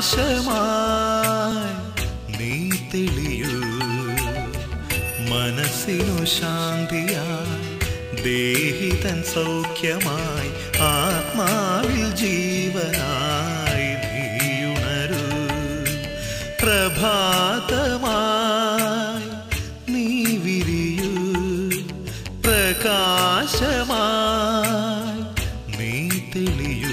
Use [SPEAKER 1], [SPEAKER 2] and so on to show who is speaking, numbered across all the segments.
[SPEAKER 1] പ്രകാശമായി നീ തെളിയൂ മനസ്സിനു ശാന്തിയായി ദേഹിതൻ സൗഖ്യമായി ആത്മാവിൽ ജീവനായി നീയുണരൂ പ്രഭാതമായി നീ വിരിയൂ പ്രകാശമായി നീ തെളിയൂ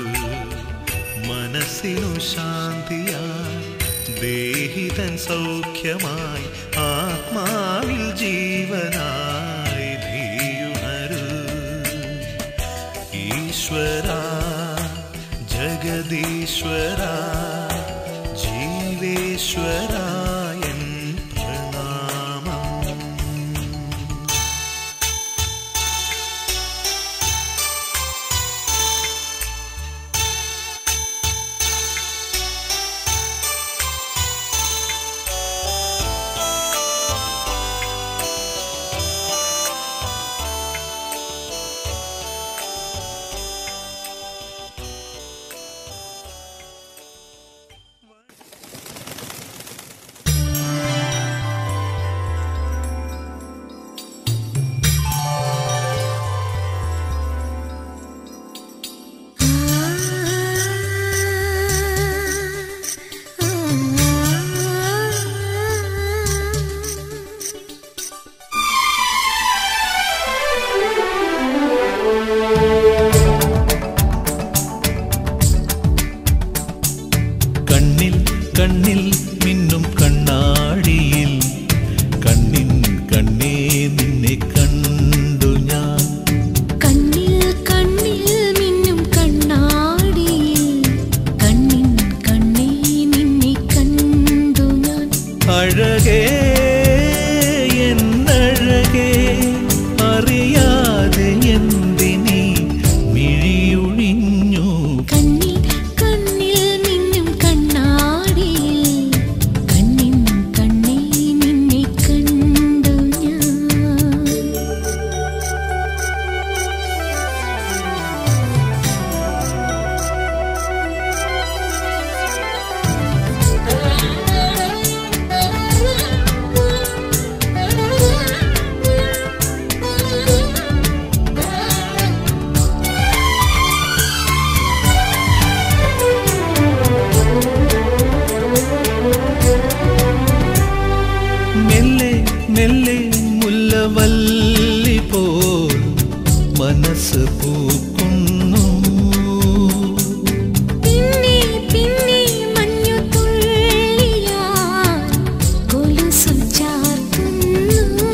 [SPEAKER 1] മനസ്സിനു ശാന്തിയായി ദേഹിതൻ സൗഖ്യമായി ആത്മാവിൽ ജീവനായി നീയുണരൂ ഈശ്വര ജഗദീശ്വര ജീവേശ്വര എൻ പ്രണാമം കണ്ണിൽ കണ്ണിൽ മിന്നും കണ്ണാടിയിൽ കണ്ണിൻ കണ്ണേ നിന്നെ കണ്ടു ഞാൻ
[SPEAKER 2] കണ്ണിൽ കണ്ണിൽ മിന്നും കണ്ണാടിയിൽ കണ്ണിൻ കണ്ണേ നിന്നെ കണ്ടു ഞാൻ
[SPEAKER 1] അഴകേ എന്നഴകേ അറിയാതെ എന്തിനീ മിഴിയൊഴിഞ്ഞു
[SPEAKER 2] കണ്ണിൽ കണ്ണിൽ മിന്നും കണ്ണാടിയിൽ കണ്ണിൻ കണ്ണേ നിന്നെ കണ്ടു ഞാൻ
[SPEAKER 1] മെല്ലെ മെല്ലെ മുല്ലവല്ലി പോൽ മനസ്സ് പൂക്കുന്നു
[SPEAKER 2] പിന്നെ പിന്നെ മഞ്ഞു തുള്ളിയാൽ കൊലുസു ചാർത്തുന്നു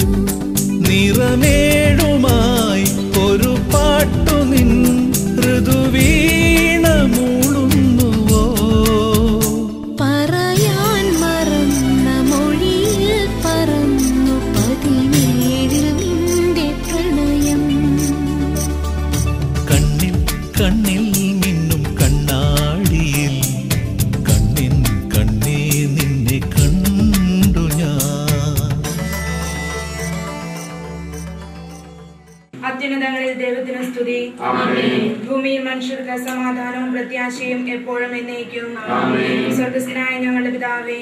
[SPEAKER 1] നിറമേഴുമായി ഒരു പാട്ടു നിൻ ഋതുവീണ മൂളുന്നുവോ
[SPEAKER 2] പറയാൻ മറന്ന മൊഴിയിൽ പറന്നു പതിനേഴിൽ നിന്റെ പ്രണയം
[SPEAKER 1] കണ്ണിൽ കണ്ണിൽ മിന്നും കണ്ണാടിയിൽ കണ്ണിൻ കണ്ണേ നിന്നെ കണ്ടു ഞാൻ
[SPEAKER 3] അത്യുന്നതങ്ങളിൽ ദൈവത്തിന് സ്തുതി ഭൂമിയിൽ മനുഷ്യർക്ക് സമാധാനവും പ്രത്യാശയും എപ്പോഴും എന്നേക്കും സ്വർഗസ്നായ ഞങ്ങളുടെ പിതാവേ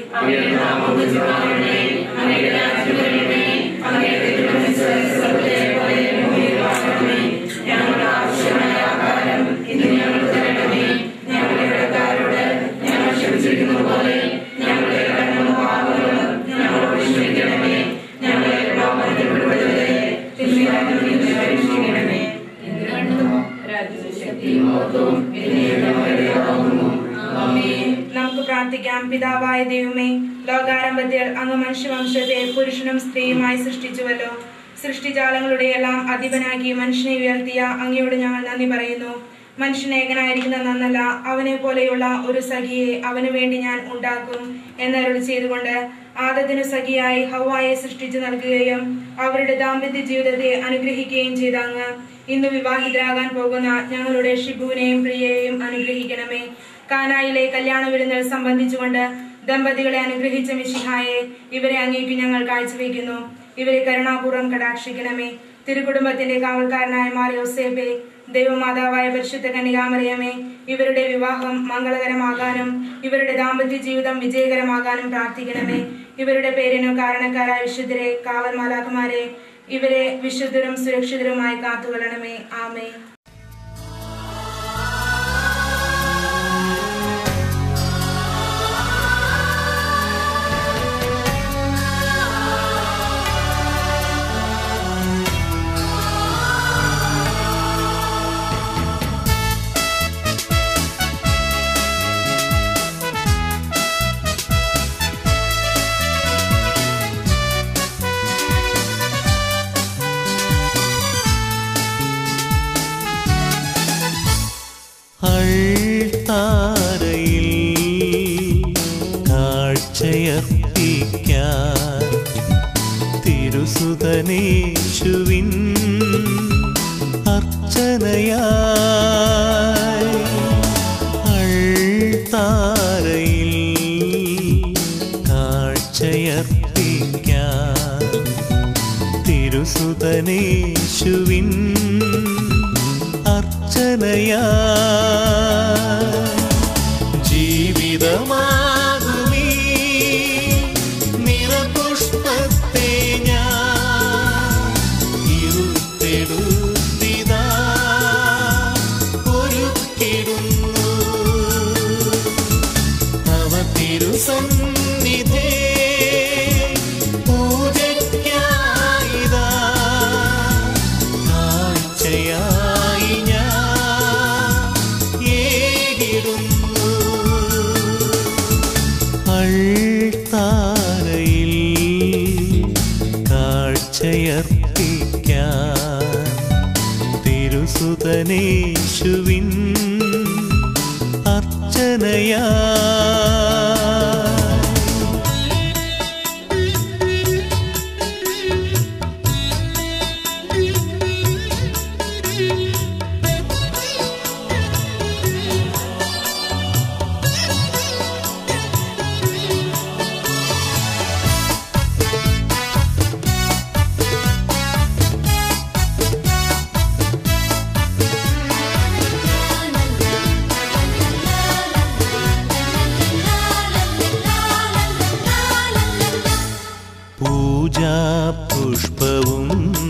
[SPEAKER 3] നമുക്ക് പ്രാർത്ഥിക്കാം പിതാവായ ദൈവമേ ലോകാരംഭത്തിൽ അങ്ങ് മനുഷ്യവംശത്തെ പുരുഷനും സ്ത്രീയുമായി സൃഷ്ടിച്ചുവല്ലോ സൃഷ്ടിജാലങ്ങളുടെ എല്ലാം അധിപനാക്കി മനുഷ്യനെ ഉയർത്തിയ അങ്ങയോട് ഞങ്ങൾ നന്ദി പറയുന്നു മനുഷ്യൻ ഏകനായിരിക്കുന്ന നന്നല്ല അവനെ പോലെയുള്ള ഒരു സഖിയെ അവന് വേണ്ടി ഞാൻ ഉണ്ടാക്കും എന്നരുളി ചെയ്തുകൊണ്ട് ആദത്തിനു സഖിയായി ഹവായെ സൃഷ്ടിച്ചു നൽകുകയും അവരുടെ ദാമ്പത്യ ജീവിതത്തെ അനുഗ്രഹിക്കുകയും ചെയ്ത അങ്ങ് ഇന്ന് വിവാഹിതരാകാൻ പോകുന്ന ഞങ്ങളുടെ ഷിബുവിനെയും പ്രിയയെയും അനുഗ്രഹിക്കണമേ കാനായിലെ കല്യാണ വിരുന്നിൽ സംബന്ധിച്ചുകൊണ്ട് ദമ്പതികളെ അനുഗ്രഹിച്ച മിശിഹായെ ഇവരെ അങ്ങേക്ക് ഞങ്ങൾ കാഴ്ചവെക്കുന്നു ഇവരെ കരുണാപൂർവ്വം കടാക്ഷിക്കണമേ തിരുകുടുംബത്തിന്റെ കാവൽക്കാരനായ മാർ യോസേബെ ദൈവമാതാവായ പരിശുദ്ധ കന്യകാമറിയമേ ഇവരുടെ വിവാഹം മംഗളകരമാകാനും ഇവരുടെ ദാമ്പത്യ ജീവിതം വിജയകരമാകാനും പ്രാർത്ഥിക്കണമേ ഇവരുടെ പേരിനും കാരണക്കാരായ വിശുദ്ധരെ കാവൽ മാലാഖമാരെ ഇവരെ വിശുദ്ധരും സുരക്ഷിതരുമായി കാത്തുകൊള്ളണമേ ആമേ
[SPEAKER 1] അൾത്താരയിൽ കാഴ്ചയർപ്പിക്കാൻ തിരുസുതനേശുവിൻ അർച്ചനയായി അൾത്താരയിൽ കാഴ്ചയർപ്പിക്കാൻ തിരുസുതനേശുവിൻ അർച്ചനയാ ജീവിതമാകുമീ നിറപുഷ്പത്തെ ഞാൻ ഇരുത്തെടുത്തിതാ ഒരുക്കിടുന്നു തവ തിരുസന്നിധേ പൂജയ്ക്കായിതാ കാഴ്ചയായി ഞാൻ ഏകിടുന്നു അൾത്താരയിൽ കാഴ്ചയർപ്പിക്കാൻ തിരുസുതനേശുവിൻ അർച്ചനയാ പൂജാ പുഷ്പവും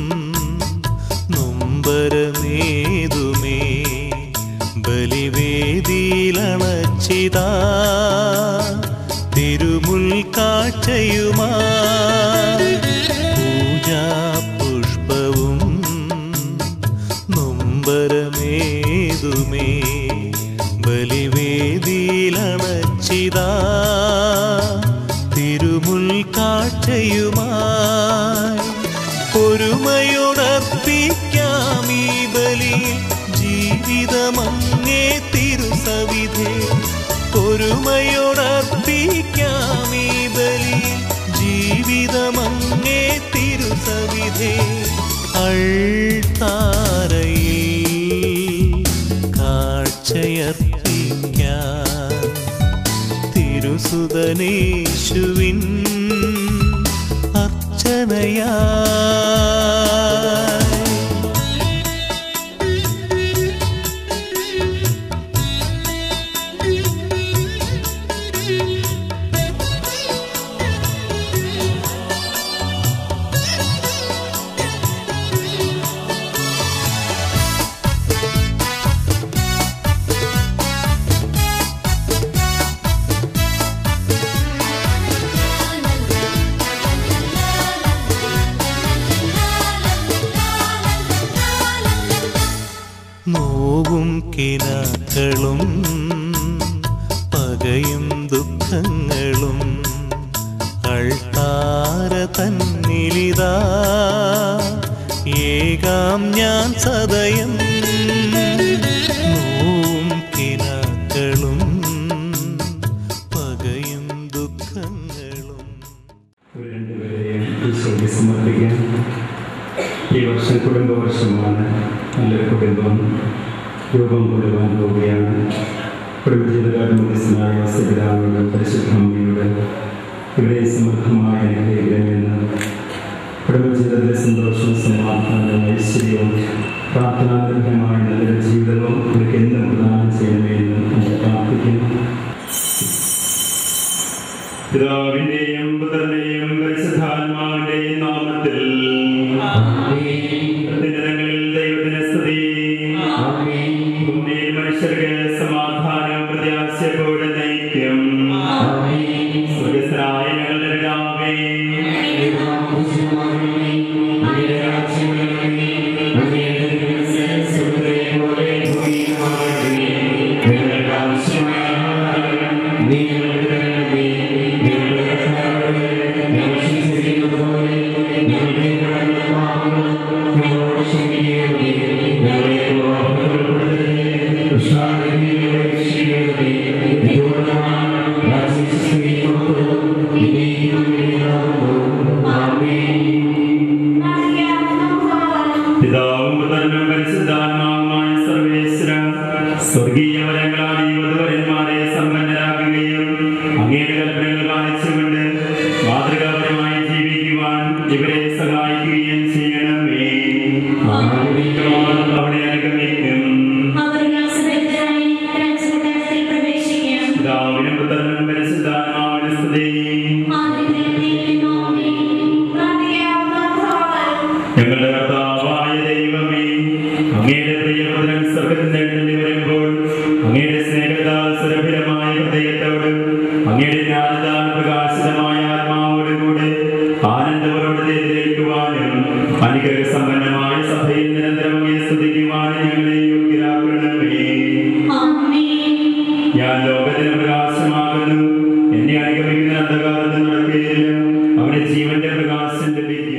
[SPEAKER 1] നൊമ്പരമേതുമേ ബലിവേദിയിലണച്ചിതാ തിരുമുൽ കാഴ്ചയുമാ പൂജാ പുഷ്പവും നൊമ്പരമേതുമേ ബലിവേദിയിലണച്ചിതാ തിരുമുൽ കാഴ്ചയുമായി ഒരുമയോടർപ്പിക്കാം ഈ ബലി ജീവിതമങ്ങേ തിരുസവിധേ ഒരുമയോടർപ്പിക്കാം ഈ ബലി ജീവിതമങ്ങേ തിരുസവിധേ അൾത്താരയിൽ കാഴ്ചയർപ്പിക്കാൻ തിരുസുതനേശുവിൻ അർച്ചനയായി നോവും കിനാക്കളും പകയും ദുഃഖങ്ങളും അൾത്താര തന്നിലിതാ ഏകാം ഞാൻ സദയം നോവും കിനാക്കളും പകയും ദുഃഖങ്ങളും
[SPEAKER 4] ഒരു രണ്ടുപേരെയും ഈശോയ്ക്ക് സമർപ്പിക്കാം ഈ വർഷം കുടുംബ വർഷമാണ് നല്ലൊരു കുടുംബം രൂപം കൊള്ളുവാൻ പോവുകയാണ് കുടുംബജീവിതകാരനായ വസപിതാവിനോട് പരിശുദ്ധ അമ്മയോട് ഇവിടെ സമൃദ്ധമായ അനുഗ്രഹിക്കണമെന്ന് കുടുംബജീവിതത്തിലെ സന്തോഷവും സമാധാനവും ഐശ്വര്യവും പ്രാർത്ഥനാഗ്രഹമായ നല്ലൊരു ജീവിതവും ഇവർക്ക് എന്നും പ്രദാനം ചെയ്യണമേ എന്ന് നമ്മൾ പ്രാർത്ഥിക്കുന്നു പിതാവിന്റെയും പുത്രന്റെയും പരിശുദ്ധാത്മാവിന്റെയും നാമത്തിൽ ദിനങ്ങളിൽ ദൈവത്തിന് സ്തുതി ഭൂമിയിൽ മനുഷ്യർക്ക് സമാധാനവും പ്രത്യാശയോടെ നയിക്കും സ്വർഗസ്ഥനായ ഞങ്ങളുടെ പിതാവേ പിതാവും പുത്രനും പരിശുദ്ധാത്മാവുമായ സർവേശ്വര സ്വർഗീയ വരങ്ങളാൽ ഈ വധുവരന്മാരെ സമ്പന്നരാകുകയും അങ്ങയുടെ കൽപ്പനകൾ പാലിച്ചുകൊണ്ട് മാതൃകാപരമായി ജീവിക്കുവാൻ ഇവരെ സഹായിക്കുകയും ചെയ്യണമേ അവിടെ അനുഗമിക്കും പിതാവിനും പുത്രനും പരിശുദ്ധാത്മാവിന് സ്തുതി ഞങ്ങളുടെ കർത്താവായ ദൈവമേ അങ്ങയുടെ പ്രിയപുത്രൻ സ്വർഗത്തിൽ എഴുന്നള്ളി വരുമ്പോൾ അങ്ങയുടെ സ്നേഹത്താൽ സുരഭിരമായ ഹൃദയത്തോടും അങ്ങയുടെ ജ്ഞാനത്താൽ പ്രകാശിതമായ ആത്മാവോടും കൂടെ ആനന്ദവരോട് എതിരേൽക്കുവാനും അനുഗ്രഹ സമ്പന്നമായ സഭയിൽ നിരന്തരം അങ്ങയെ സ്തുതിക്കുവാനും ഞങ്ങളെ യോഗ്യരാക്കണമേ ഞാൻ ലോകത്തിന് പ്രകാശമാകുന്നു എന്നെ അനുഗമിക്കുന്ന അന്ധകാരത്തിൽ നടക്കുകയില്ല അവന് ജീവന്റെ പ്രകാശം ലഭിക്കും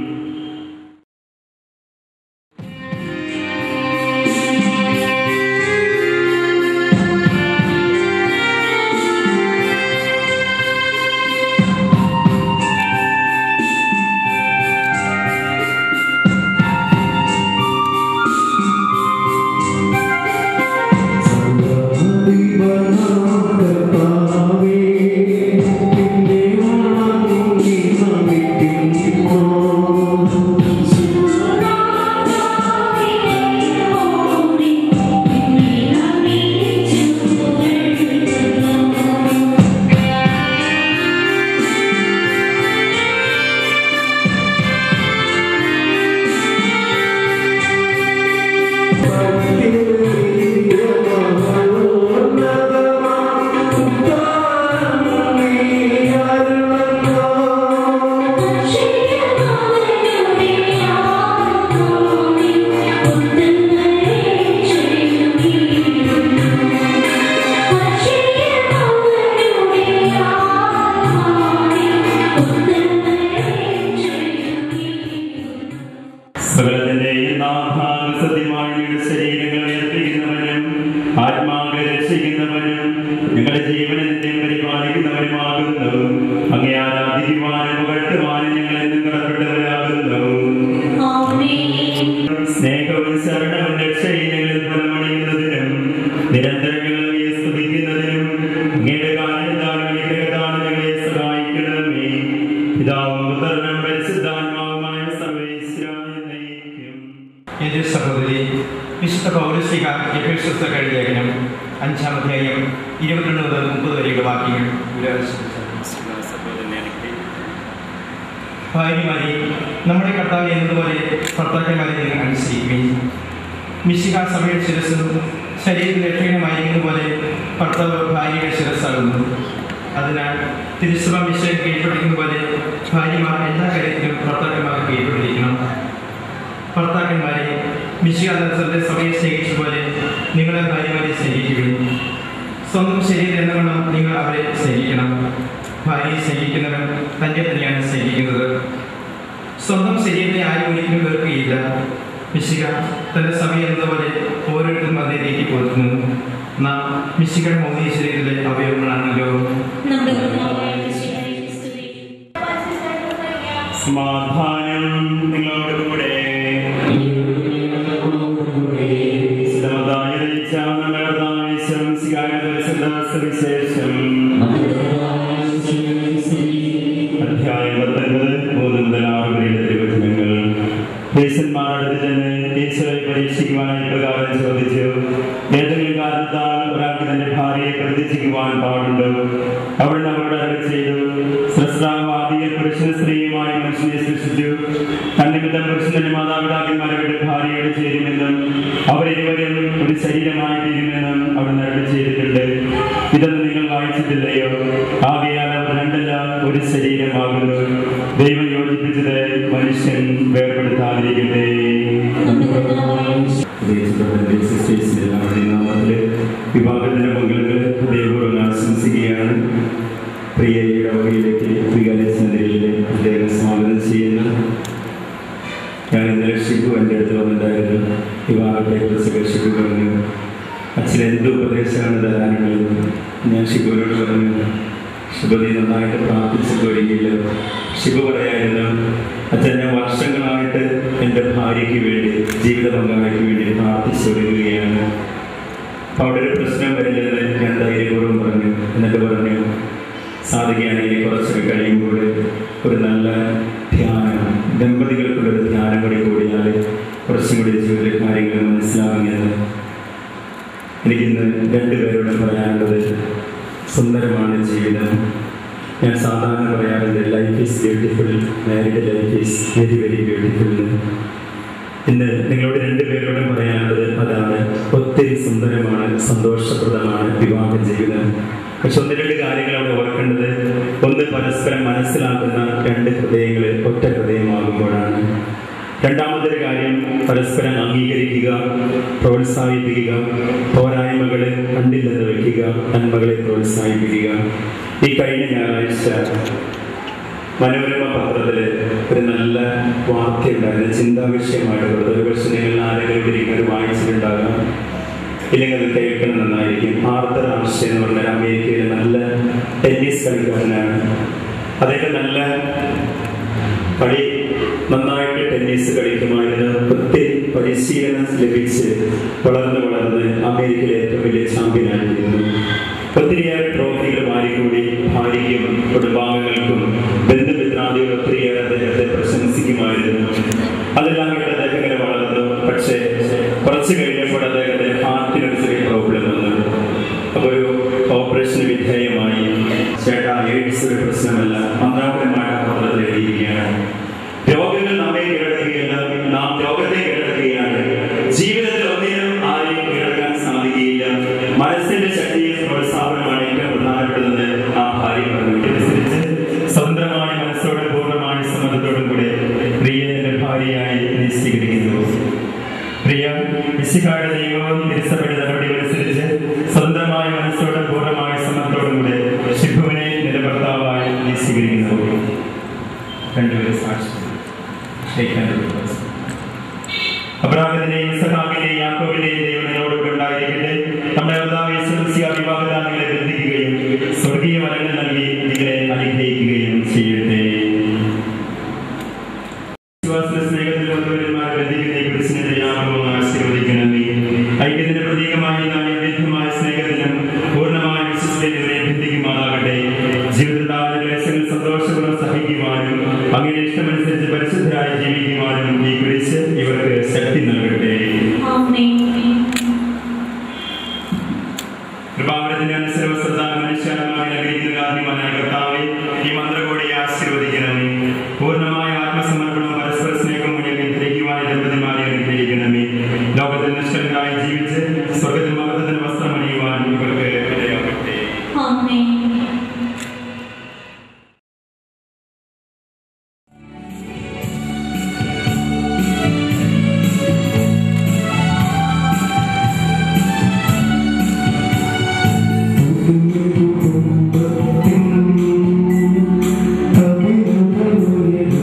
[SPEAKER 4] സകലത്തിന്റെയും നാഥാന സത്യമായ ഞങ്ങളുടെ ശരീരങ്ങൾ ഉയർത്തിക്കുന്നവനും ആത്മാക്കളെ രക്ഷിക്കുന്നവനും ഞങ്ങളുടെ ജീവനത്തെ പരിപാലിക്കുന്നവനുമാകുന്നു അങ്ങേ ആരാധിക്കുവാനും പുകഴ്ത്തുവാനും ഞങ്ങൾ എന്നും കടപ്പെട്ടവരാകുന്നു സ്നേഹവും ശരണവും രക്ഷയും ഞങ്ങളിൽ ഫലമണിയുന്നതിനും നിരന്തരം ഞങ്ങൾ അങ്ങയെ സ്തുതിക്കുന്നതിനും അങ്ങയുടെ കാര്യത്താലും അനുഗ്രഹത്താലും ഞങ്ങളെ സഹായിക്കണമേ പിതാവും പുത്രനും പരിശുദ്ധാത്മാവുമായ സർവേശ്വരായ നയിക്കും
[SPEAKER 5] എന്റെ സഹോദരി വിശുദ്ധ പൗരസ്ലിക എഫേസസ് കഴിഞ്ഞ ലേഖനം അഞ്ചാം അധ്യായം ഇരുപത്തിരണ്ട് മുതൽ മുപ്പത് വരെയുള്ള വാക്യങ്ങൾ ഭാര്യമാരെ നമ്മുടെ കർത്താവ് എന്നതുപോലെ ഭർത്താക്കന്മാരെ നിങ്ങൾ അനുസരിക്കുകയും മിശിക സഭയുടെ ശിരസ്സും ശരീരത്തിൽ രക്ഷകമായിരിക്കുന്ന പോലെ ഭർത്താവ് ഭാര്യയുടെ ശിരസ്സാകുന്നു അതിനാൽ തിരുസഭ മിശയെ കീഴ്പ്പെട്ടിരിക്കുന്ന പോലെ ഭാര്യമാർ എല്ലാ കാര്യത്തിലും ഭർത്താക്കന്മാർക്ക് കീഴ്പ്പെട്ടിരിക്കണം ഭർത്താക്കന്മാരെ മിശികാദർശന്റെ സഭയെ സ്നേഹിച്ച പോലെ നിങ്ങളെ ഭാര്യമാരെ സ്നേഹിക്കുകയും സ്വന്തം ശരീരം എന്ന വണ്ണം നിങ്ങൾ അവരെ സ്നേഹിക്കണം ഭാര്യയെ സ്നേഹിക്കുന്നവൻ തന്നെ തന്നെയാണ് സ്നേഹിക്കുന്നത് സ്വന്തം ശരീരത്തെ ആരും ഒരിക്കലും വെറുക്കുകയില്ല മിശിക തന്റെ സഭ എന്നതുപോലെ ഓരോരുത്തരും അതേ രീതി കൊടുക്കുന്നു നാം മിശികയുടെ മൗലിക ശരീരത്തിലെ അവയവങ്ങളാണല്ലോ
[SPEAKER 4] സമാധാനം നിങ്ങളോട് കൂടെ വിശുദ്ധമതായ രചിച്ച നമ്മുടെ കർത്താവായ ശംസികായുടെ പരിശുദ്ധ സുവിശേഷം അധ്യായം പത്തൊൻപത് മൂന്ന് മുതൽ ആറ് വരെയുള്ള തിരുവചനം ഈശോയെ പരീക്ഷിക്കുവാനായി പ്രകാരം ചോദിച്ചു ഏതെങ്കിലും കാരണത്താൽ ഒരാൾക്ക് തന്റെ ഭാര്യയെ പ്രതിഷ്ഠിക്കുവാൻ പാടുണ്ടോ അവിടുന്ന് അവരോട് അരളി ചെയ്തു സ്രസ്രാവാദിയെ പുരുഷൻ സ്ത്രീയുമായി മനുഷ്യനെ സൃഷ്ടിച്ചു തന്നിമിത്തം പുരുഷൻ തന്റെ മാതാപിതാക്കന്മാരുടെ ഭാര്യയോട് ചേരുമെന്നും അവരിരുവരും ഒരു ശരീരമായി തീരുമെന്നും അവിടുന്ന് അരളി ചെയ്തിട്ടുണ്ട് ഇതൊന്നും നിങ്ങൾ വായിച്ചിട്ടില്ലയോ ആകയാൽ അവർ രണ്ടല്ല ഒരു ശരീരമാകുന്നു ദൈവം യോജിപ്പിച്ചത് മനുഷ്യൻ വേർപെടുത്താതിരിക്കട്ടെ വിവാഹത്തിന്റെ മംഗളങ്ങൾ ദൈവപൂർവ്വം ആശംസിക്കുകയാണ് പ്രിയ ഇടവകയിലേക്ക് വികാരസന്ധയിലെ അദ്ദേഹം സ്വാഗതം ചെയ്യുന്നു ഞാൻ ഇന്നലെ ഷിബു എൻ്റെ അടുത്ത് വന്നിട്ടായിരുന്നു വിവാഹത്തെ കുറിച്ച് ഷിബു പറഞ്ഞു അച്ഛൻ എന്ത് ഉപദേശമാണ് തരാനുള്ളത് ഞാൻ ഷിബുവിനോട് പറഞ്ഞു ഷിബു നീ നന്നായിട്ട് പ്രാർത്ഥിച്ചിട്ട് ഒരിക്കലും ഷിബു പറയായിരുന്നു അച്ഛൻ ഞാൻ വർഷങ്ങളായിട്ട് എൻ്റെ ഭാര്യയ്ക്ക് വേണ്ടി ജീവിത പങ്കാളിക്ക് വേണ്ടി പ്രാർത്ഥിച്ചൊരുങ്ങുകയാണ് അപ്പൊ അവിടെ ഒരു പ്രശ്നം വരുന്നത് ഞാൻ ധൈര്യപൂർവ്വം പറഞ്ഞു എന്നിട്ട് പറഞ്ഞു സാധിക്കുകയാണെങ്കിൽ കുറച്ചൊക്കെ കഴിയുമ്പോൾ ഒരു നല്ല ധ്യാനം ദമ്പതികൾക്കുള്ള ഒരു ധ്യാനം കൂടി കൂടിയാൽ കുറച്ചും കൂടി ജീവിതത്തിലെ കാര്യങ്ങൾ മനസ്സിലാകുന്നത് എനിക്കിന്ന് രണ്ടുപേരോട് പറയാനുള്ളത് സുന്ദരമാണ് ജീവിതം ഞാൻ സാധാരണ പറയാറുണ്ട് life is beautiful married life is very very beautiful ഇന്ന് നിങ്ങളോട് രണ്ടുപേരോടും പറയാനുള്ളത് അതാണ് ഒത്തിരി സുന്ദരമാണ് സന്തോഷപ്രദമാണ് വിവാഹ ജീവിതം പക്ഷെ ഒന്ന് രണ്ട് കാര്യങ്ങൾ അവിടെ ഓർക്കേണ്ടത് ഒന്ന് പരസ്പരം മനസ്സിലാക്കുന്ന രണ്ട് ഹൃദയങ്ങൾ ഒറ്റ ഹൃദയമാകുമ്പോഴാണ് രണ്ടാമതൊരു കാര്യം പരസ്പരം അംഗീകരിക്കുക പ്രോത്സാഹിപ്പിക്കുക പോരായ്മകളെ കണ്ടില്ലെന്ന് വെക്കുക നന്മകളെ പ്രോത്സാഹിപ്പിക്കുക ഈ കഴിഞ്ഞ ഞായറാഴ്ച മനോരമ പത്രത്തില് ഒരു നല്ല വാർത്ത ഉണ്ടായിരുന്നു ചിന്താ വിഷയമായിട്ട് കൊടുത്തത് ഒരു പക്ഷെ നിങ്ങൾ ആരെങ്കിലും ഇരിക്കുന്നത് വായിച്ചിട്ടുണ്ടാകാം ഇല്ലെങ്കിൽ അത് കേൾക്കണം നന്നായിരിക്കും ആർത്തർ ആംസ്റ്റേ എന്ന് പറഞ്ഞ അമേരിക്കയിലെ നല്ല ടെന്നീസ് കളിക്കാരനാണ് അദ്ദേഹം നല്ല കളി നന്നായിട്ട് ടെന്നീസ് കളിക്കുമായിരുന്നു ഒത്തിരി പരിശീലനം ലഭിച്ച് വളർന്ന് വളർന്ന് അമേരിക്കയിലെ ഏറ്റവും വലിയ ചാമ്പ്യനായിരുന്നു ഒത്തിരിയേറെ ട്രോഫികൾ വാരിക്കൂടി ഭാര്യയ്ക്കും കുടുംബാംഗങ്ങൾക്കും ബന്ധുമിത്രാദികൾ ഒത്തിരിയേറെ അദ്ദേഹത്തെ പ്രശംസിക്കുമായിരുന്നു അതെല്ലാം കേട്ട് അദ്ദേഹം ഇങ്ങനെ വളർന്നു പക്ഷേ കുറച്ച് കഴിഞ്ഞപ്പോൾ അദ്ദേഹത്തെ ഹാർട്ടിനൊരു ചെറിയ പ്രോബ്ലം വന്നു അപ്പോൾ ഒരു ഓപ്പറേഷന് വിധേയമായി ചേട്ടാ എയ്ഡ്സ് ഒരു പ്രശ്നമല്ല മന്ത്രാപരമായ പത്രത്തിൽ എഴുതിയിരിക്കുകയാണ് രോഗങ്ങൾ നമ്മെ കീഴടക്കുകയല്ല നാം രോഗത്തെ കീഴടക്കുകയാണ് ജീവിതത്തിൽ ഒന്നിനും ആരെയും കീഴടക്കാൻ സാധിക്കുകയില്ല മനസ്സിന്റെ ശക്തിയെ പ്രോത്സാഹനമാണ് ഏറ്റവും പ്രധാനപ്പെട്ടത് ആ ഭാര്യ പറഞ്ഞു അനുസരിച്ച് സ്വതന്ത്രമായ മനസ്സോടും പൂർണ്ണമായ സമ്മതത്തോടും കൂടെ പ്രിയ എന്റെ ഭാര്യയായി നീ സ്വീകരിക്കുന്നു പ്രിയ മിശിഹായുടെ ദൈവവും തിരിച്ചപ്പെട്ട നടപടികൾ അനുസരിച്ച് സ്വതന്ത്രമായ മനസ്സോടും പൂർണ്ണമായ സമ്മതത്തോടും കൂടെ ഷിബുവിനെ നിന്റെ ഭർത്താവായി നീ സ്വീകരിക്കുന്നു രണ്ടുപേരും സാക്ഷി അബ്രാഹത്തിന്റെയും സഹാബിന്റെയും യാക്കോബിന്റെയും ദൈവം നിങ്ങളോട് ഉണ്ടായിരിക്കട്ടെ നമ്മുടെ കർത്താവ് വിവാഹദാനങ്ങളെ ബന്ധിക്കുകയും സ്വർഗീയ വരങ്ങൾ നൽകി നിങ്ങളെ അനുഗ്രഹിക്കുകയും ചെയ്യട്ടെ വിശ്വാസ സ്നേഹത്തിൽ വന്നവരുമായി ബന്ധിക്കുന്ന ഈ ക്രിസ്തുവിന്റെ യാഗവും ആശീർവദിക്കണമേ ഐക്യത്തിന്റെ പ്രതീകമായി നാം വിവിധമായ സ്നേഹത്തിനും പൂർണ്ണമായ വിശ്വസതയെ ബന്ധിക്കുമാറാകട്ടെ ജീവിതത്തിലെ ക്ലേശങ്ങൾ സന്തോഷപൂർവ്വം സഹിക്കുവാനും അങ്ങനെ ഇഷ്ടമനുസരിച്ച് പരിശുദ്ധരായി ജീവിക്കുവാനും ഈ കുരിശ് ഇവർക്ക് ശക്തി നൽകട്ടെ കൃപാവരത്തിന്റെ അനുസരവ ശ്രദ്ധ മനുഷ്യമായി അനുഗ്രഹിക്കുന്ന ആത്മീയമായ കർത്താവെ ഈ മന്ത്രകോടിയെ ആശീർവദിക്കണമേ പൂർണ്ണമായ ആത്മസമർപ്പണവും പരസ്പര സ്നേഹവും മുന്നിൽ ഗ്രഹിക്കുവാൻ ദമ്പതിമാരെ അനുഗ്രഹിക്കണമേ ലോകത്തിൽ നിഷ്ഠരായി ജീവിച്ച് സ്വർഗത്തിൽ മകത്തിന്റെ വസ്ത്രമണിയുവാൻ ഇവർക്ക് ഇടയാകട്ടെ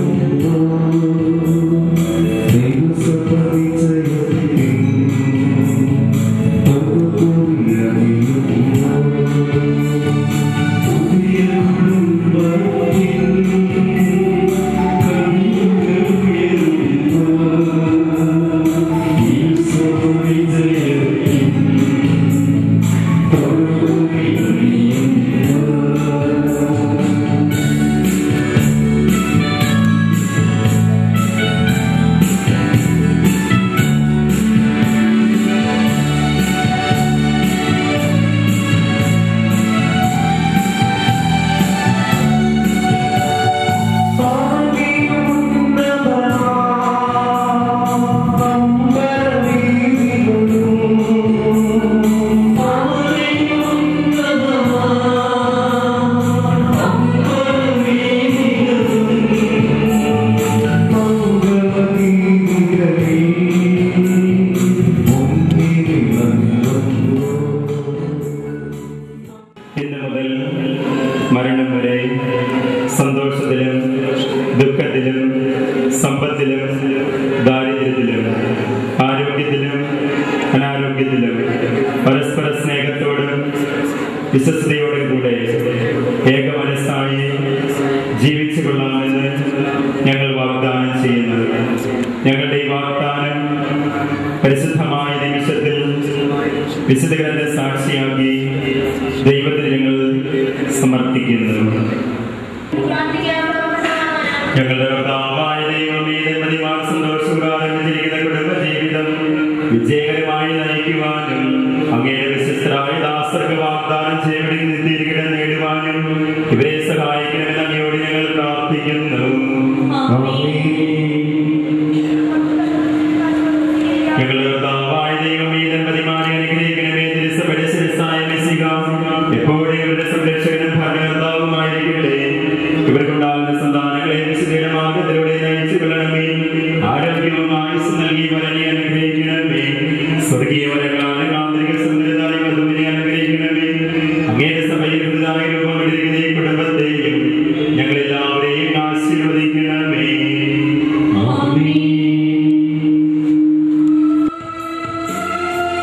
[SPEAKER 6] Thank you.
[SPEAKER 4] അനാരോഗ്യത്തിലും പരസ്പര സ്നേഹത്തോടും വിശ്വസ്തയോടും കൂടെ ഏക മനസ്സായി ജീവിച്ചു കൊള്ളാമെന്ന് ഞങ്ങൾ വാഗ്ദാനം ചെയ്യുന്നു ഞങ്ങളുടെ ഈ വാഗ്ദാനം പരിശുദ്ധമായ നിമിഷത്തിൽ വിശുദ്ധ ഗ്രന്ഥ സാക്ഷിയാക്കി ദൈവത്തിന് ഞങ്ങൾ സമർപ്പിക്കുന്നു ഞങ്ങളുടെ കർത്താവായ ദൈവമേ ദമ്പതിമാർ സന്തോഷപ്രായം ജീവിത കുടുംബ ജീവിതം വിജയകരമായി നയിക്കുവാനും അങ്ങയുടെ വിശുദ്ധരായ ദാസർക്ക് വാഗ്ദാനം ചെയ്യപ്പെടി നിന്നിരിക്കണം നേടുവാനും ഇവരെ സഹായിക്കണമെന്ന് അങ്ങയോട് ഞങ്ങൾ പ്രാർത്ഥിക്കുന്നു ഞങ്ങളുടെ കർത്താവായ ദൈവമേ ദമ്പതിമാരെ അനുഗ്രഹിക്കണമേ തിരുസഭയുടെ ശിരസ്സായ മെസ്സിക എപ്പോഴും ഇവരുടെ സംരക്ഷകനും ഭരണകർത്താവുമായിരിക്കട്ടെ ഇവർക്കുണ്ടാകുന്ന സന്താനങ്ങളെ വിശുദ്ധയുടെ മാർഗത്തിലൂടെ നയിച്ചു കൊള്ളണമേ ആരോഗ്യവും ആയുസ് നൽകി വരനെ അനുഗ്രഹിക്കണമേ സ്വർഗീയ വരങ്ങളാണ് കാന്തിക സുന്ദരതായി വധുവിനെ അനുഗ്രഹിക്കണമേ അങ്ങയുടെ സഭയിൽ പുതുതായി രൂപമെടുക്കുന്ന ഈ കുടുംബത്തെയും ഞങ്ങളെല്ലാവരെയും ആശീർവദിക്കണമേ ആമേൻ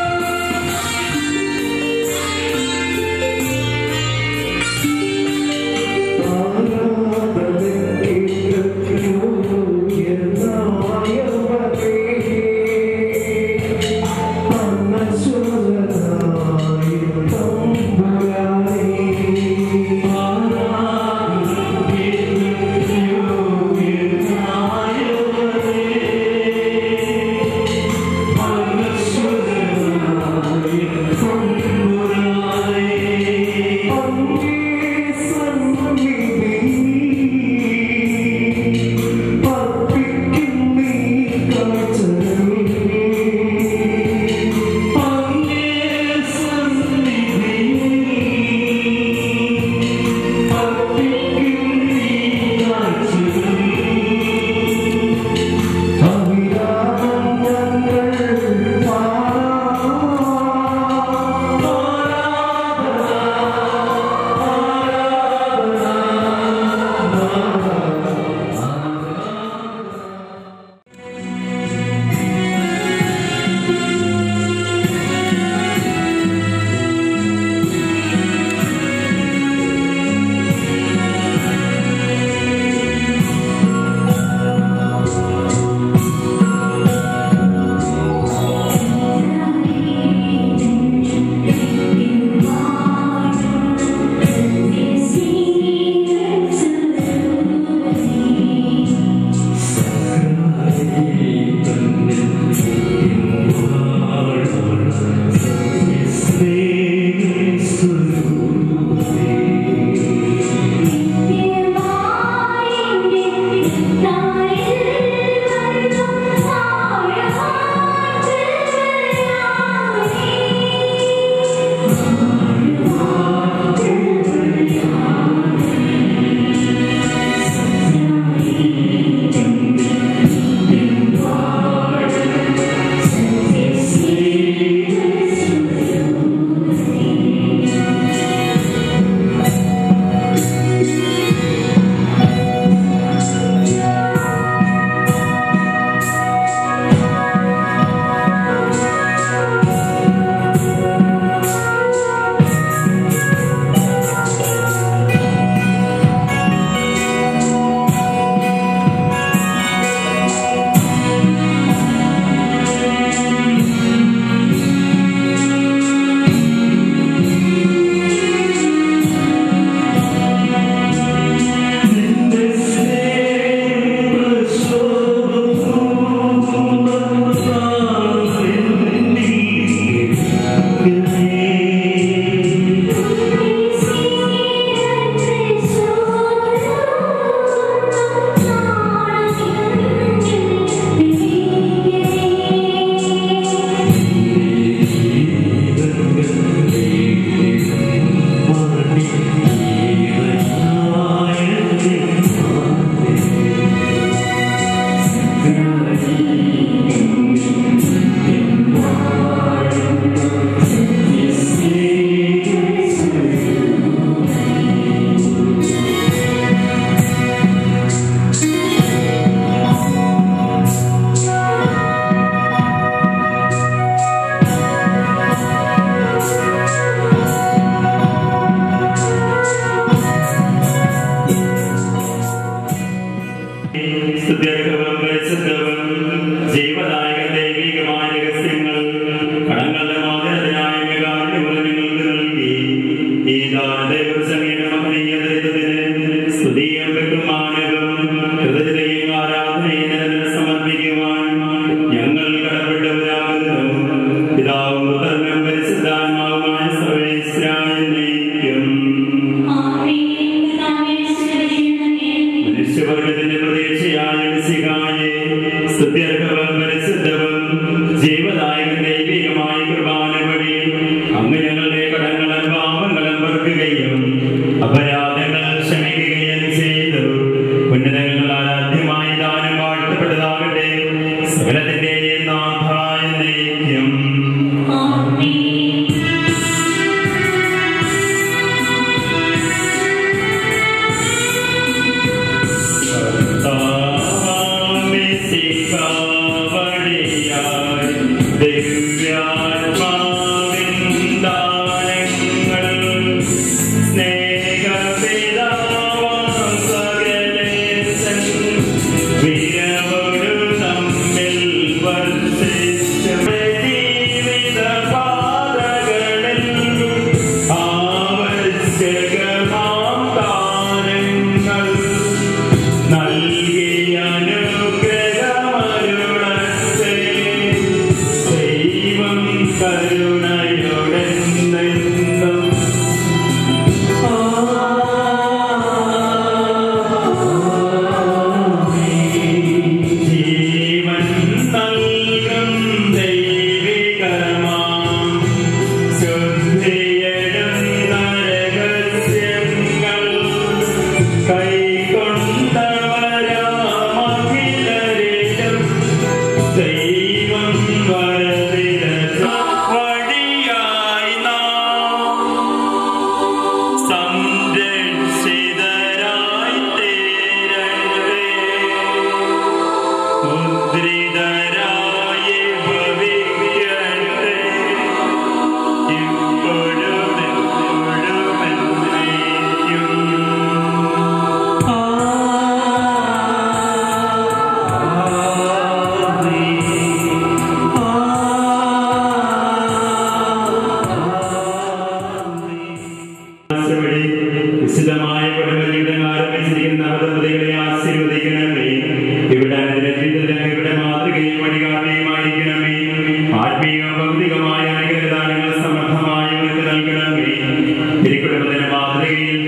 [SPEAKER 4] വിശുദ്ധമായ കുടുംബജീവിതം ആരംഭിച്ചിരിക്കുന്ന ദമ്പതികളെ ആശീർവദിക്കണമേ ഇവിടെ അനുരഞ്ജിതരും ഇവിടെ മാതൃകയും വഴികാട്ടിയുമായിരിക്കണമേ ആത്മീയ ഭൗതികമായ അനുഗ്രഹദാനങ്ങൾ സമർത്ഥമായി അവർക്ക് നൽകണമേ തിരുക്കുടുംബത്തിന്റെ മാതൃകയിൽ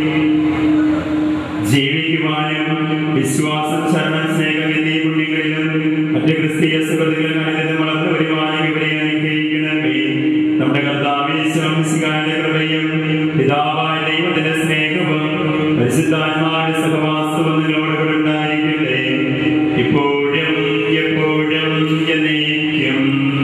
[SPEAKER 4] ജീവിക്കുവാനും വിശ്വാസം ശരണം സ്നേഹം എന്നീ പുണ്യങ്ങളിലും മറ്റ് ക്രിസ്തീയ സുഹൃത്തുക്കളും അനുഗ്രഹം വളർന്നു വരുവാനും ഇവരെ അനുഗ്രഹിക്കണമേ നമ്മുടെ കർത്താവേശ്വരന്റെ കൃപയും പിതാവായ ദൈവത്തിന്റെ സ്നേഹവും പരിശുദ്ധാത്മാവിന്റെ സഹവാസവും നിങ്ങളോട് ഉണ്ടായിരിക്കട്ടെ ഇപ്പോഴും എപ്പോഴും എന്നേക്കും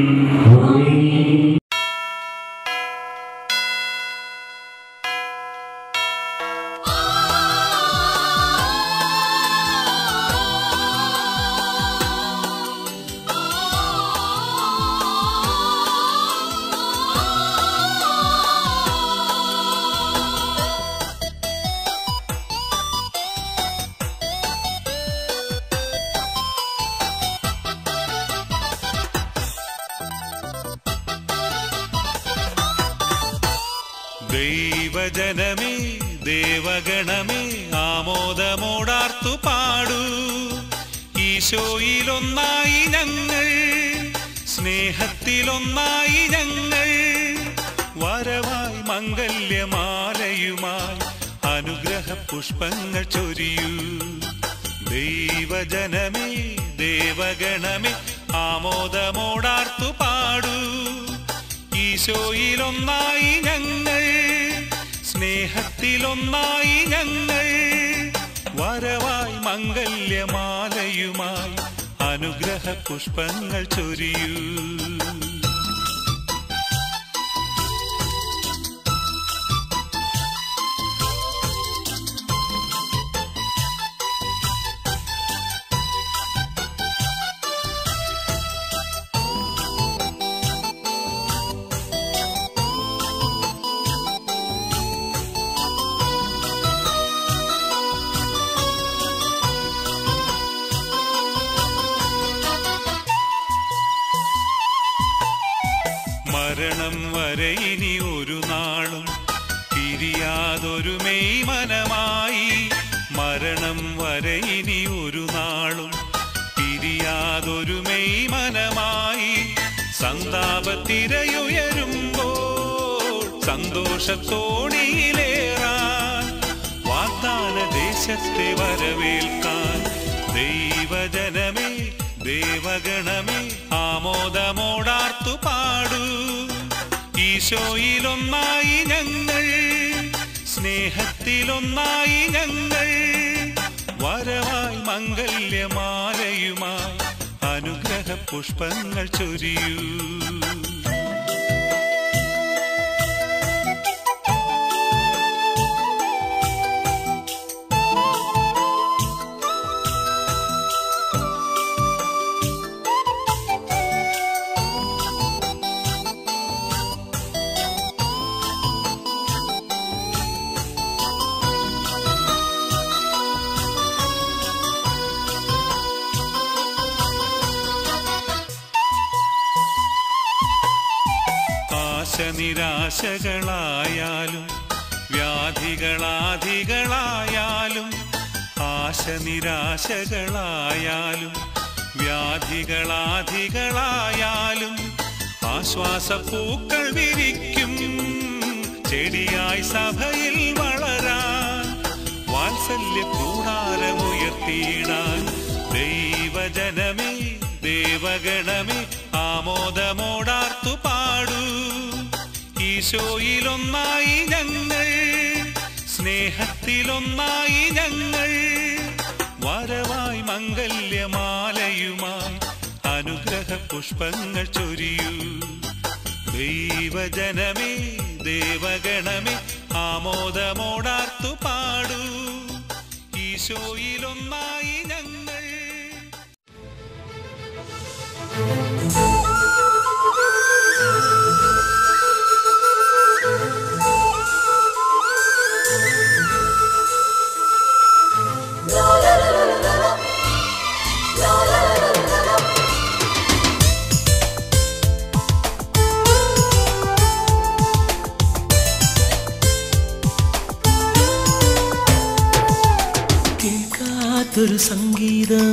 [SPEAKER 1] ദൈവജനമേ ദേവഗണമേ ആമോദമോടാർത്തു പാടൂ ഈശോയിലൊന്നായി ഞങ്ങൾ സ്നേഹത്തിലൊന്നായി ഞങ്ങൾ വരവായി മംഗല്യമാലയുമായി അനുഗ്രഹ പുഷ്പങ്ങൾ ചൊരിയൂ ദൈവജനമേ ദേവഗണമേ ആമോദമോടാർത്തു പാടൂ ഈശോയിലൊന്നായി ഞങ്ങൾ സ്നേഹത്തിലൊന്നായി ഞങ്ങൾ വരവായി മംഗല്യമാലയുമായി അനുഗ്രഹ പുഷ്പങ്ങൾ ചൊരിയൂ മരണം വരെ ഇനി ഒരു നാളും പിരിയാതൊരു മെയ് മനമായി മരണം വരെ ഇനി ഒരു നാളും പിരിയാതൊരു മെയ് മനമായി സന്താപത്തിരയുയരുമ്പോൾ സന്തോഷത്തോണിയിലേറാൻ വാഗ്ദാന ദേശത്തെ വരവേൽക്കാൻ ദൈവജനമേ ദേവഗണമേ ആമോദമോടാർത്തു പാടൂ ഈശോയിലൊന്നായി ഞങ്ങൾ സ്നേഹത്തിലൊന്നായി ഞങ്ങൾ വരവായി മംഗല്യമാലയുമായി അനുഗ്രഹ പുഷ്പങ്ങൾ ചൊരിയൂ നിരാശകളായാലും വ്യാധികളാധികളായാലും ആശ നിരാശകളായാലും വ്യാധികളാധികളായാലും ആശ്വാസപ്പൂക്കൾ വിരിക്കും ചെടിയായി സഭയിൽ വളരാൻ വാത്സല്യ കൂടാരമുയർത്തിയിടാൻ ദൈവജനമേ ദേവഗണമേ ആമോദമോടാർത്തു പാടൂ ഈശോയിലൊന്നായി ഞങ്ങൾ സ്നേഹത്തിലൊന്നായി ഞങ്ങൾ വരവായി മംഗല്യമാലയുമായി അനുഗ്രഹ പുഷ്പങ്ങൾ ചൊരിയൂ ദൈവജനമേ ദേവഗണമേ ആമോദമോടാർത്തു പാടൂ ഈശോയിലൊന്നായി ഞങ്ങൾ
[SPEAKER 6] കേൾക്കാത്തൊരു സംഗീതം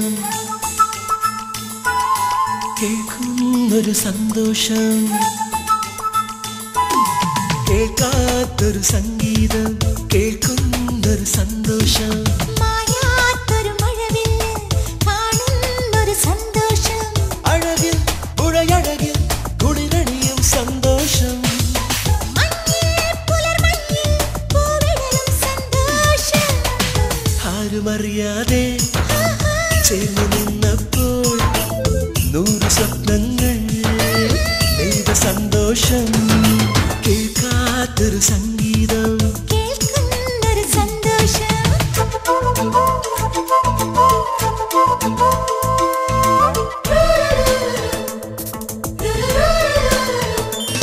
[SPEAKER 6] കേൾക്കുന്നൊരു സന്തോഷം കേൾക്കാത്തൊരു സംഗീതം കേൾക്കുന്നൊരു സന്തോഷം
[SPEAKER 2] മായാത്തൊരു മഴവില്ല് കാണുന്നൊരു സന്തോഷം
[SPEAKER 6] അഴകിൽ പുഴയഴകിൽ കുളിരണിയും സന്തോഷം
[SPEAKER 2] മഞ്ഞിൽ പുലർമഞ്ഞിൽ പൂവിടലും സന്തോഷം
[SPEAKER 6] ആരുമറിയാതെ ചേർന്ന് നിന്നപ്പോൾ നൂറ് സ്വപ്നങ്ങൾ നെയ്ത സന്തോഷം കേൾക്കാത്തൊരു സംഗീതം
[SPEAKER 2] കേൾക്കുന്നൊരു സന്തോഷം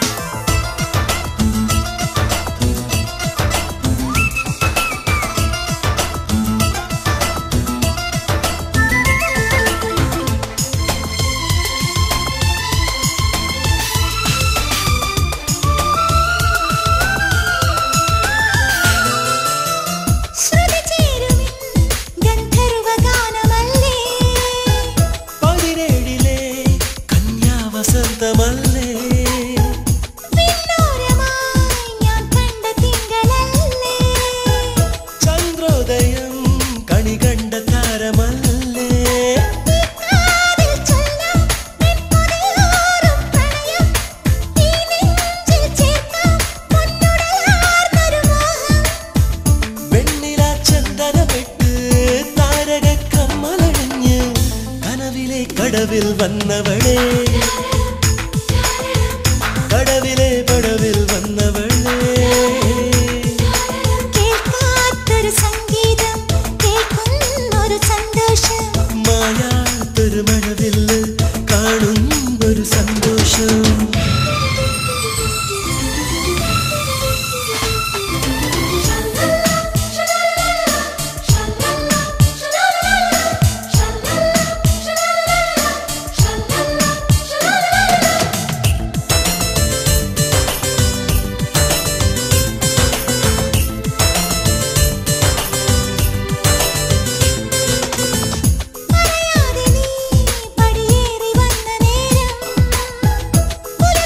[SPEAKER 2] ശ്രുതി ചേരുമിൻ ഗന്ധർവഗാനമല്ലേ
[SPEAKER 6] പതിനേഴിലെ കന്യാവസന്തമല്ലേ
[SPEAKER 2] വിണ്ണോരമായി ഞാൻ കണ്ട തിങ്കളല്ലേ
[SPEAKER 6] ചന്ദ്രോദയം കണി കണ്ട താരമല്ലേ
[SPEAKER 2] കാതിൽ ചൊല്ലാം നിൻ കൊതിയോറും പ്രണയം ഈ നെഞ്ചിൽ ചേർക്കാം പൊന്നുടലാർന്നൊരു മോഹം
[SPEAKER 6] വെണ്ണില ചന്ദനമെട്ട് താരക കമ്മലണിഞ്ഞ് കനവിലെ കടവിൽ വന്നവളെ കടവിലെ പടവിൽ വന്നവളെ
[SPEAKER 2] കേൾക്കാത്തൊരു സംഗീതം കേൾക്കുന്നൊരു സന്തോഷം
[SPEAKER 6] മായാത്തൊരു മഴവില്ല് കാണുന്നൊരു സന്തോഷം
[SPEAKER 2] പറയാതെ നീ പടിയേറി വന്ന നേരം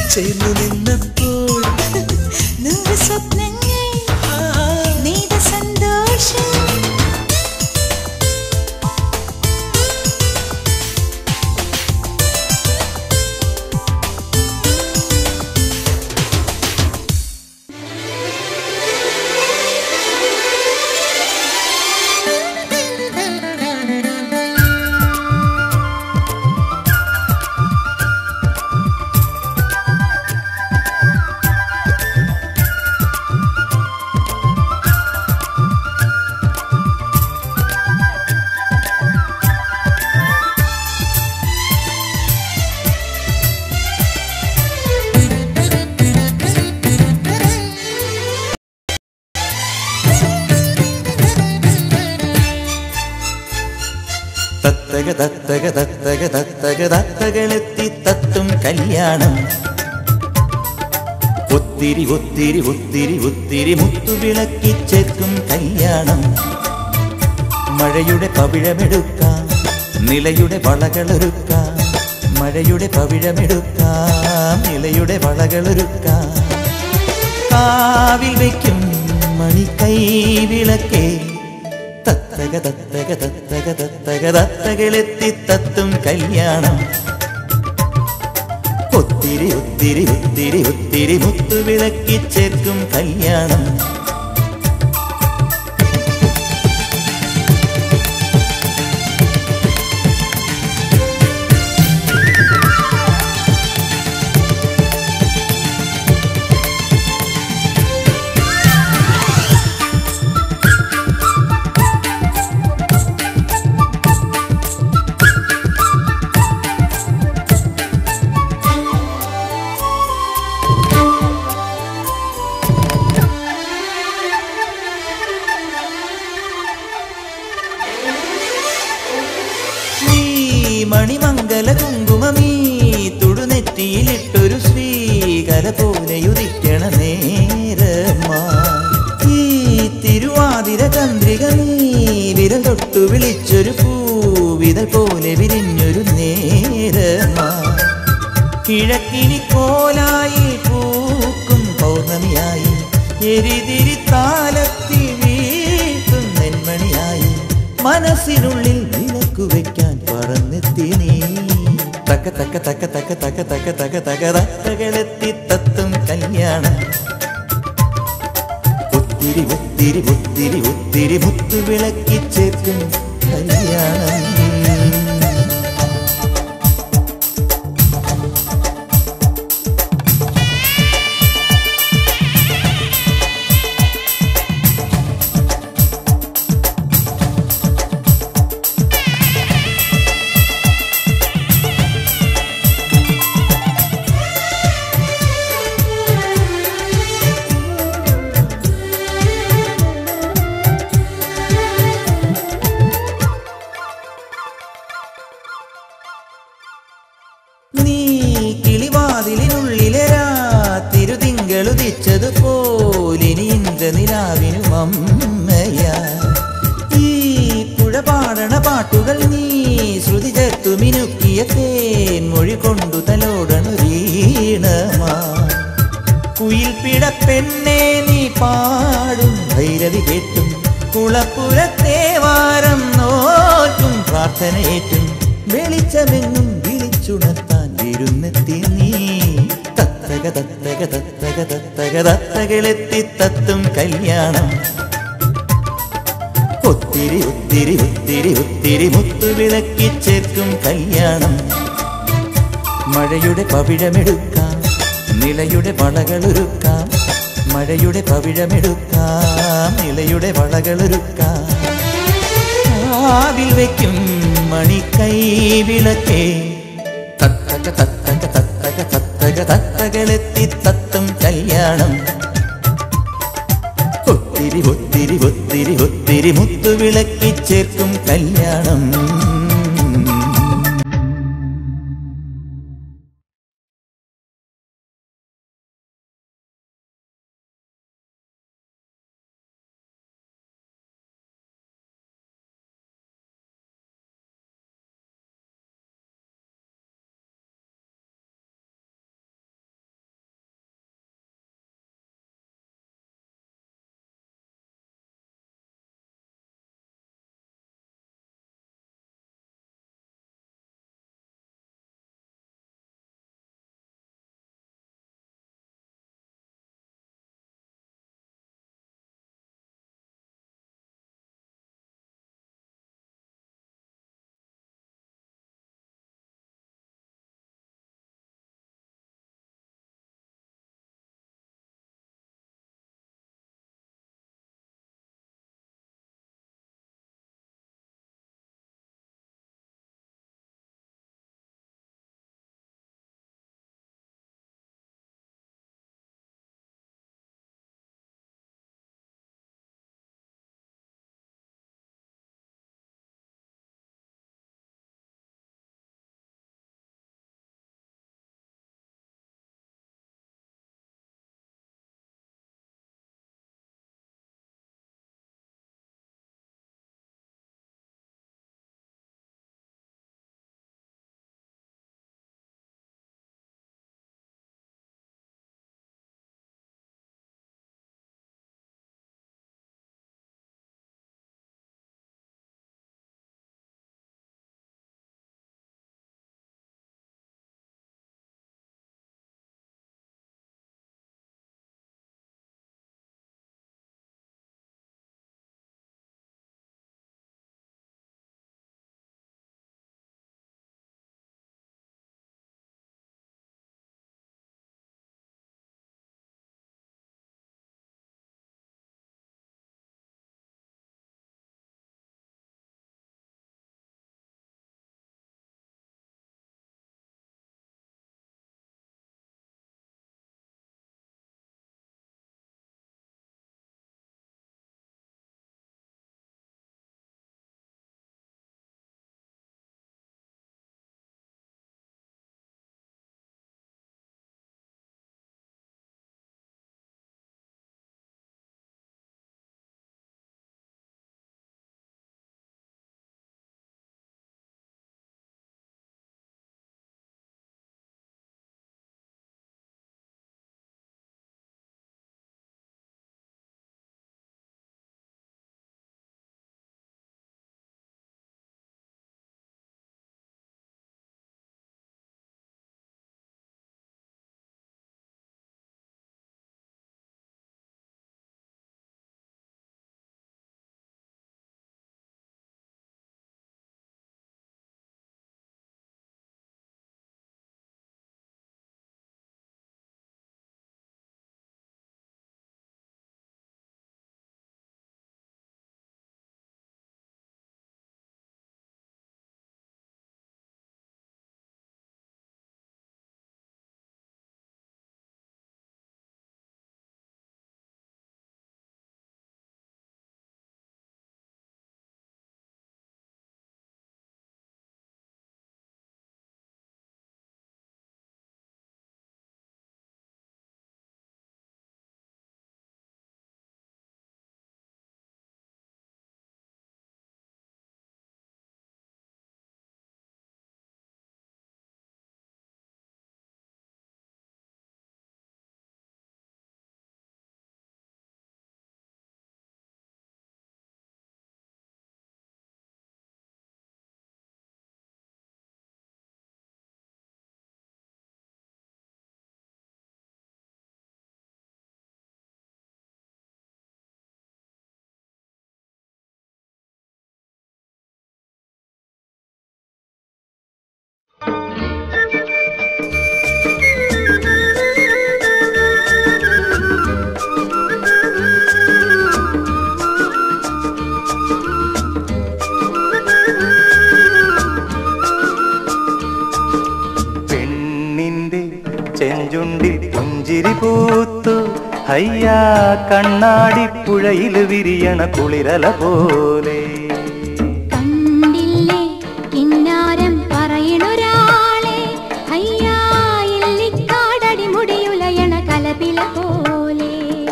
[SPEAKER 6] ചേർന്നു നിന്നപ്പോൾ
[SPEAKER 2] നൂറ് സ്വപ്നങ്ങൾ
[SPEAKER 6] ആ,
[SPEAKER 2] നീത സന്തോഷം
[SPEAKER 7] തത്തക തത്തക തത്തക തത്തക തത്തകളെത്തി തത്തും കല്യാണം ഒത്തിരി ഒത്തിരി ഒത്തിരി ഒത്തിരി മുത്തുവിളക്കി ചേർക്കും കല്യാണം മഴയുടെ പവിഴമെടുക്കാം നിലയുടെ വളകളൊരുക്കാം മഴയുടെ പവിഴമെടുക്കാം നിലയുടെ വളകളൊരുക്കാം കാവിൽ വയ്ക്കും മണിക്കൈ വിളക്കേ തത്തക തത്തക തത്തക തത്തക തത്തകളെത്തി തത്തും കല്യാണം ഒത്തിരി ഒത്തിരി ഒത്തിരി ഒത്തിരി മുത്തുവിളക്കി ചേർക്കും കല്യാണം നീ മണിമംഗല കുങ്കുമമീ തുടുനെറ്റിയിലിട്ടൊരു ശ്രീകല പോലെ ഉദിക്കണ നേരമാ ഈ തിരുവാതിര ചന്ദ്രിക നീ വിരൽ തൊട്ടു വിളിച്ചൊരു പൂവിതൽ പോലെ വിരിഞ്ഞൊരു നേരമാ കിഴക്കിനി കോലായി പൂക്കും പൗർണമിയായി എരിതിരി താലത്തി വീട്ടും നെന്മണിയായി മനസ്സിനുള്ളിൽ വിളക്കു വെക്കാൻ പറന്നെത്തി നീ തക്ക തക്ക തക്ക തക്ക തക്ക തക്ക തക്ക തക തക്കകളെത്തി തത്തും കല്യാണം ഒത്തിരി ഒത്തിരി ഒത്തിരി ഒത്തിരി മുത്തു വിളക്കി ചേർക്കും കല്യാണം നീ കിളിവാതിലിനുള്ളിലെ തിരുതിങ്കളുദിച്ചത് പോലിനി ഇന്ദ്രനിലാവിനും അമ്മയാ ഈ പുഴ പാടണ പാട്ടുകൾ നീ ശ്രുതി ചേർത്തു മിനുക്കിയ തേൻ മൊഴി കൊണ്ടു തലോടണു വീണമാ കുയിൽ പിട പെണ്ണെ നീ പാടും ഭൈരവി കേട്ടും കുളപ്പുരത്തേവാരം നോക്കും പ്രാർത്ഥനയേറ്റും വെളിച്ചമെങ്ങും വിളിച്ചുണർത്താൻ വിരുന്നെത്തി നീ തത്തക തത്തക തത്തക തത്തക തത്തകളെത്തി തത്തും കല്യാണം ഒത്തിരി ഒത്തിരി ഒത്തിരി ഒത്തിരി മുത്തുവിളക്കി ചേർക്കും കല്യാണം മഴയുടെ പവിഴമെടുക്കാം നിലയുടെ വളകളൊരുക്കാം മഴയുടെ പവിഴമെടുക്കാം നിലയുടെ വളകളൊരുക്കാം കാവിൽ വയ്ക്കും മണിക്കൈ വിളക്കേ തത്തക തത്തക തത്തക തത്തക തത്തകളെത്തി തത്തും കല്യാണം ഒത്തിരി ഒത്തിരി ഒത്തിരി ഒത്തിരി മുത്തുവിളക്കി ചേർക്കും കല്യാണം ചെഞ്ചുണ്ടിൽ പുഞ്ചിരി പൂത്തു ഹയ്യാ കണ്ണാടി പുഴയിൽ വിരിയണ കുളിരല പോലെ
[SPEAKER 8] കണ്ടില്ലേ കിന്നാരം പറയണൊരാളെ അയ്യാ ഇല്ലിക്കാടടി മുടിയുലയണ കലപില പോലെ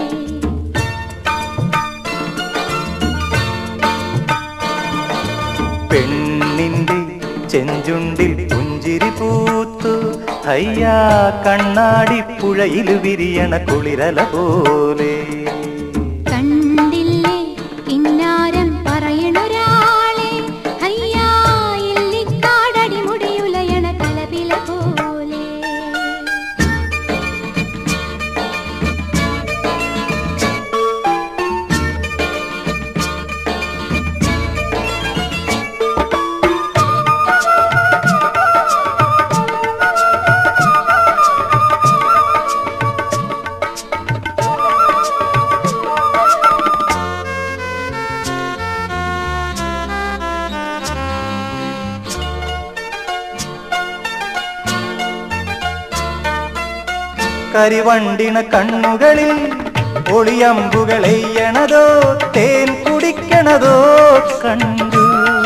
[SPEAKER 7] പെണ്ണിന്റെ ചെഞ്ചുണ്ടിൽ പുഞ്ചിരി പൂത്തു ഹയ്യാ കണ്ണാടി പുഴയിൽ വിരിയണ കുളിരല പോലെ
[SPEAKER 8] കണ്ടില്ലേ കിന്നാരം പറയണൊരാളെ അയ്യാ ഇല്ലിക്കാടടി മുടിയുലയണ കലപില പോലെ
[SPEAKER 7] കരിവണ്ടിണ കണ്ണുകളിൽ ഒളിയമ്പുകൾ എയ്യണതോ തേൻ കുടിക്കണതോ കണ്ടു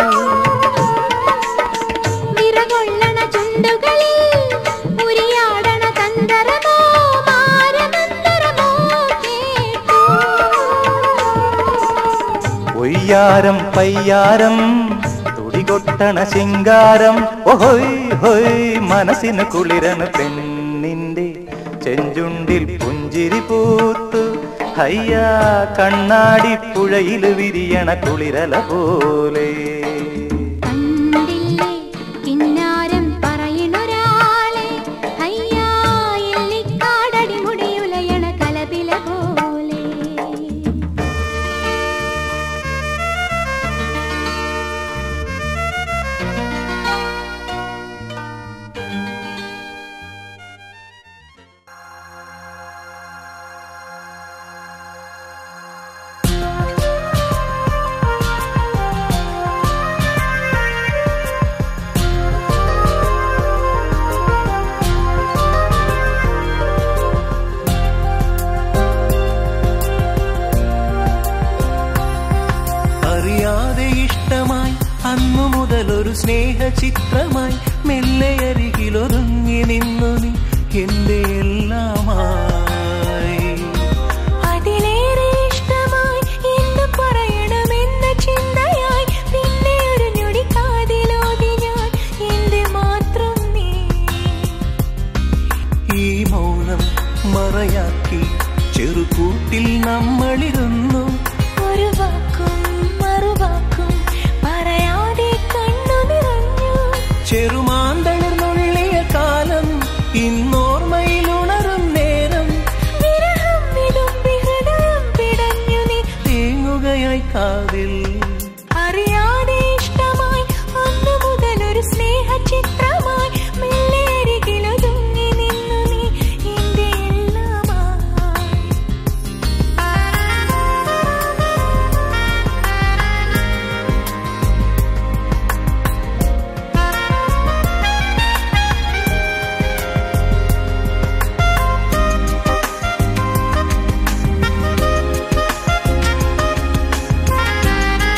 [SPEAKER 8] വിറകൊള്ളണ ചുണ്ടുകളിൽ ഉരിയാടണ തന്തരമോ മാരമന്തരമോ കേട്ടു
[SPEAKER 7] ഒയ്യാരം പയ്യാരം തുടികൊട്ടണ ശിങ്കാരം ഓഹോയ് ഹോയ് മനസ്സിന് കുളിരണ് പെണ്ണിന്റെ ചെഞ്ചുണ്ടിൽ പുഞ്ചിരി പൂത്തു ഹയ്യാ കണ്ണാടി പുഴയിൽ വിരിയണ കുളിരല പോലെ
[SPEAKER 8] കണ്ടില്ലേ കിന്നാരം പറയണൊരാളെ അയ്യാ ഇല്ലിക്കാടടി മുടിയുലയണ കലപില പോലെ
[SPEAKER 6] അറിയാതെ ഇഷ്ടമായി അന്നു മുതൽ ഒരു സ്നേഹചിത്രമായി മെല്ലെ അരികിലൊതുങ്ങി നിന്നു നീ എന്റെ എല്ലാമായി
[SPEAKER 8] അതിലേറെ ഇഷ്ടമായി എന്ന് പറയണമെന്ന ചിന്തയായി പിന്നെ ഒരു ഞൊടി കാതിലോതി ഞാൻ എന്റെ മാത്രം നീ
[SPEAKER 6] ഈ മൗനം മറയാക്കി ചെറുകൂട്ടിൽ നമ്മളിരുന്നു
[SPEAKER 8] ഒരു വാക്കും മറുവാക്കും പറയാതെ കണ്ണു നിറഞ്ഞു
[SPEAKER 6] ചെറുമാന്തളിർന്നുള്ളിയ കാലം ഇന്നോർമ്മയിൽ ഉണരും നേരം
[SPEAKER 8] വിരഹം വിതുമ്പി ഹൃദയം പിടഞ്ഞു നീ
[SPEAKER 6] തേങ്ങുകയായി കാതിൽ
[SPEAKER 8] അറിയാതെ ഇഷ്ടമായി അന്നു മുതൽ ഒരു സ്നേഹചിത്രമായി മെല്ലെ അരികിലൊതുങ്ങി നിന്നു നീ എന്റെ എല്ലാമായി
[SPEAKER 6] ും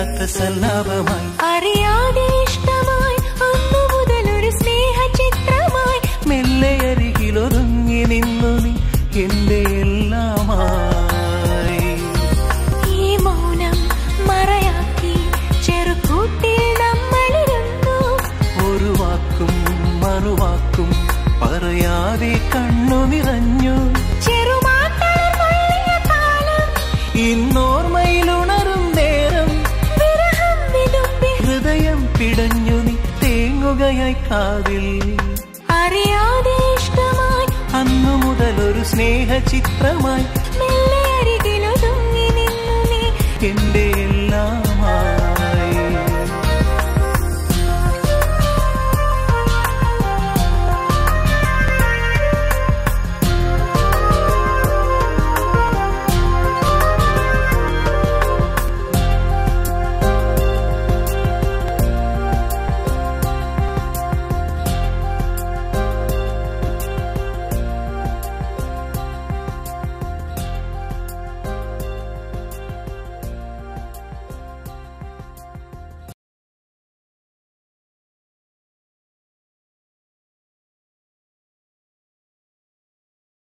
[SPEAKER 6] അർത്ഥസല്ലാപമായി
[SPEAKER 8] അറിയാതെ ഇഷ്ടമായി അന്നു മുതൽ ഒരു സ്നേഹചിത്രമായി
[SPEAKER 6] മെല്ലെ അരികിലൊതുങ്ങി നിന്നു നീ എന്റെ എല്ലാമായി
[SPEAKER 8] ഈ മൗനം മറയാക്കി ചെറുകൂട്ടിൽ നമ്മളിരുന്നു
[SPEAKER 6] ഒരു വാക്കും മറുവാക്കും പറയാതെ കണ്ണു നിറഞ്ഞു
[SPEAKER 8] ചെറുമാട്ടം കൊള്ളിയ കാലം
[SPEAKER 6] ഇന്നോർമ്മയിലുണരും നേരം
[SPEAKER 8] വിരഹം വിതുമ്പി
[SPEAKER 6] ഹൃദയം പിടഞ്ഞു നീ തേങ്ങുകയായി കാതിൽ
[SPEAKER 8] അറിയാതെ ഇഷ്ടമായി
[SPEAKER 6] അന്നു മുതൽ ഒരു സ്നേഹചിത്രമായി
[SPEAKER 8] മെല്ലെ അരികിലൊതുങ്ങി നിന്നു നീ
[SPEAKER 6] എന്റെ